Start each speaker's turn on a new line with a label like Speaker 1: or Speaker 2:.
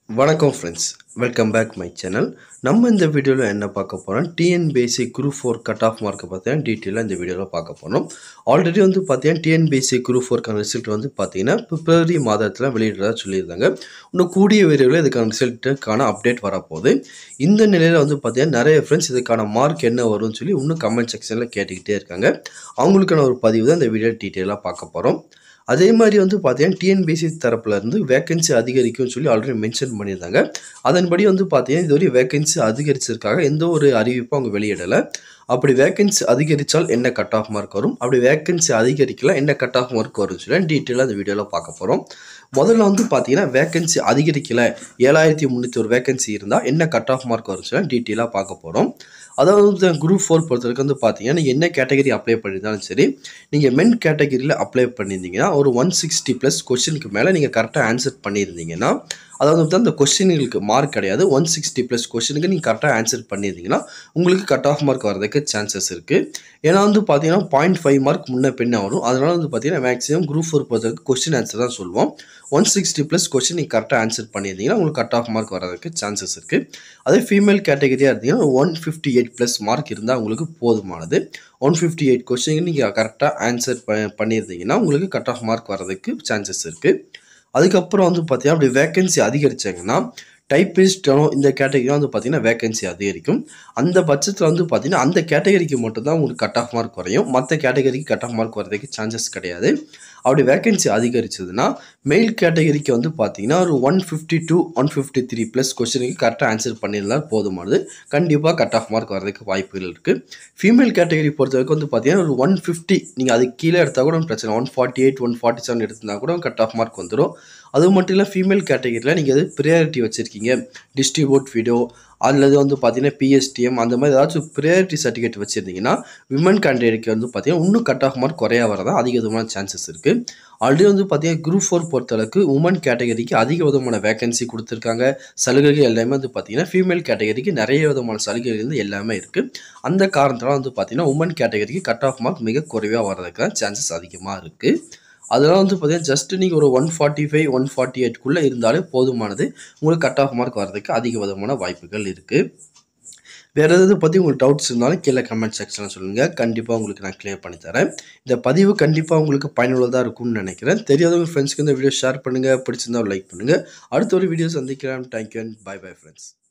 Speaker 1: வணக்கம் friends welcome back my channel நம்ம இந்த வீடியோவில் என்ன பார்க்க போகிறோம் TN basic group four cut off மார்க்கை பார்த்தீங்கன்னா டீட்டெயிலாக இந்த வீடியோவில் பார்க்க போகிறோம் ஆல்ரெடி வந்து பார்த்தீங்கன்னா டிஎன் பேசிக் குரூப் ஃபோர்க்கான ரிசல்ட் வந்து பார்த்தீங்கன்னா பிப்ரவரி மாதத்தில் வெளியிடுறதா சொல்லியிருந்தாங்க இன்னும் கூடிய விரைவில் இதுக்கான ரிசல்ட்டுக்கான அப்டேட் வரப்போகுது இந்த நிலையில் வந்து பார்த்தீங்கன்னா நிறைய ஃப்ரெண்ட்ஸ் இதுக்கான மார்க் என்ன வரும்னு சொல்லி இன்னும் கமெண்ட் செக்ஷனில் கேட்டுக்கிட்டே இருக்காங்க அவங்களுக்கான ஒரு பதிவு தான் இந்த வீடியோ டீட்டெயிலாக பார்க்க போகிறோம் அதே மாதிரி வந்து பார்த்தீங்கன்னா டிஎன்பிசி தரப்புல இருந்து வேகன்சி அதிகரிக்கும்னு சொல்லி ஆல்ரெடி மென்ஷன் பண்ணியிருந்தாங்க அதன்படி வந்து பார்த்தீங்கன்னா இதுவரை வேகன்சி அதிகரிச்சிருக்காக எந்த ஒரு அறிவிப்பும் அவங்க வெளியிடலை அப்படி வேகன்சி அதிகரித்தால் என்ன கட் ஆஃப் மார்க் வரும் அப்படி வேகன்சி அதிகரிக்கலாம் என்ன கட் ஆஃப் மார்க் வரும் சொல்லி டீட்டெயிலாக இந்த வீடியோவில் பார்க்க போகிறோம் முதல்ல வந்து பார்த்தீங்கன்னா வேகன்சி அதிகரிக்கல ஏழாயிரத்தி முந்நூற்றி ஒரு வேகன்சி இருந்தால் என்ன கட் ஆஃப் மார்க் வரும் சொல்லி டீட்டெயிலாக பார்க்க போகிறோம் அதாவது குரூப் ஃபோர் பொறுத்தவரைக்கும் வந்து பார்த்தீங்கன்னா நீங்கள் என்ன கேட்டகரி அப்ளை பண்ணியிருந்தாலும் சரி நீங்கள் மென் கேட்டகரியில் அப்ளை பண்ணியிருந்தீங்கன்னா ஒரு ஒன் சிக்ஸ்டி ப்ளஸ் கொஸ்டினுக்கு மேலே நீங்கள் கரெக்டாக ஆன்சர் பண்ணியிருந்தீங்கன்னா அதாவது வந்து அந்த கொஸ்டின்களுக்கு மார்க் கிடையாது ஒன் சிக்ஸ்டி ப்ளஸ் கொஸ்டினுக்கு நீங்கள் கரெக்டாக ஆன்சர் பண்ணியிருந்தீங்கன்னா உங்களுக்கு கட் ஆஃப் மார்க் வரதுக்கு சான்சஸ் இருக்குது ஏன்னா வந்து பார்த்தீங்கன்னா பாயிண்ட் ஃபைவ் மார்க் முன்ன பின்ன வரும் அதனால் வந்து பார்த்தீங்கன்னா மேக்ஸிமம் குரூப் ஃபோர் பொறுத்தவரைக்கும் கொஸ்டின் ஆன்சர் தான் சொல்லுவோம் ஒன் சிக்ஸ்டி ப்ளஸ் கொஸ்டின் நீங்கள் கரெக்டாக ஆன்சர் பண்ணியிருந்தீங்கன்னா உங்களுக்கு கட் ஆஃப் மார்க் வரதுக்கு சான்சஸ் இருக்குது அதே ஃபீமேல் கேட்டகரியாக இருந்தீங்கன்னா one fifty eight plus mark இருந்தால் உங்களுக்கு போதுமானது ஒன் ஃபிஃப்டி எயிட் கொஸ்டின் நீங்கள் கரெக்டாக ஆன்சர் ப பண்ணியிருந்தீங்கன்னா உங்களுக்கு கட் ஆஃப் மார்க் வரதுக்கு சான்சஸ் இருக்குது அதுக்கப்புறம் வந்து பார்த்தீங்கன்னா அப்படி வேகன்சி அதிகரிச்சாங்கன்னா டைப்பிஸ்டோ இந்த கேட்டகரி வந்து பார்த்தீங்கன்னா வேகன்சி அதிகரிக்கும் அந்த பட்சத்தில் வந்து பார்த்தீங்கன்னா அந்த கேட்டகரிக்கு மட்டும்தான் உங்களுக்கு கட் ஆஃப் மார்க் குறையும் மற்ற கேட்டகரிக்கு கட் ஆஃப் மார்க் வரதுக்கு சான்சஸ் கிடையாது அப்படி வேகன்சி அதிகரிச்சதுன்னா மெயில் கேட்டகரிக்கு வந்து பார்த்தீங்கன்னா ஒரு one fifty two one fifty three plus கொஸ்டினுக்கு கரெக்டாக ஆன்சர் பண்ணியிருந்தால் போதுமானது கண்டிப்பாக கட் ஆஃப் மார்க் வரதுக்கு வாய்ப்புகள் இருக்குது ஃபீமேல் கேட்டகரி பொறுத்த வரைக்கும் வந்து பார்த்தீங்கன்னா ஒரு ஒன் ஃபிஃப்டி நீங்கள் அதுக்கு கீழே எடுத்தால் கூட பிரச்சனை one forty eight one forty seven எடுத்திருந்தா கூட கட் ஆஃப் மார்க் வந்துடும் அது மட்டும் இல்லை ஃபீமேல் கேட்டகரியில் நீங்கள் எது ப்ரியாரிட்டி வச்சுருக்கீங்க டிஸ்ட்ரிபியூட் வீடியோ அல்லது வந்து பார்த்தீங்கன்னா பிஎஸ்டிஎம் அந்த மாதிரி ஏதாச்சும் ப்ரியாரிட்டி சர்டிஃபிகேட் வச்சுருந்தீங்கன்னா விமன் கேண்டிடேட்க்கு வந்து பார்த்தீங்கன்னா இன்னும் கட் ஆஃப் மார்க் குறையா வரதான் அதிக விதமான சான்சஸ் இருக்குது ஆல்ரெடி வந்து பார்த்தீங்கன்னா குரூப் ஃபோர் பொறுத்தளவுக்கு உமன் கேட்டகரிக்கு அதிக விதமான வேகன்சி கொடுத்துருக்காங்க சலுகைகள் எல்லாமே வந்து பார்த்தீங்கன்னா ஃபீமேல் கேட்டகரிக்கு நிறைய விதமான சலுகைகள் வந்து எல்லாமே இருக்குது அந்த காரணத்தால் வந்து பார்த்தீங்கன்னா உமன் கேட்டகரிக்கு கட் ஆஃப் மார்க் மிக குறைவாக வர்றதுக்கு தான் சான்சஸ் அதிகமாக இருக்குது அதெல்லாம் வந்து பார்த்தீங்கன்னா ஜஸ்ட் நீங்கள் ஒரு one forty five one forty எயிட்குள்ளே இருந்தாலே போதுமானது உங்களுக்கு கட் ஆஃப் மார்க் வர்றதுக்கு அதிக விதமான வாய்ப்புகள் இருக்குது வேறு எதாவது பற்றி உங்களுக்கு டவுட்ஸ் இருந்தாலும் கீழே கமெண்ட் செக்ஷனில் சொல்லுங்கள் கண்டிப்பாக உங்களுக்கு நான் கிளியர் பண்ணி தரேன் இந்த பதிவு கண்டிப்பாக உங்களுக்கு பயனுள்ளதாக இருக்கும்னு நினைக்கிறேன் தெரியாதவங்க ஃப்ரெண்ட்ஸ்க்கு இந்த வீடியோ ஷேர் பண்ணுங்கள் பிடிச்சிருந்தா லைக் பண்ணுங்கள் அடுத்த ஒரு வீடியோ சந்திக்கிறேன் thank you and bye bye friends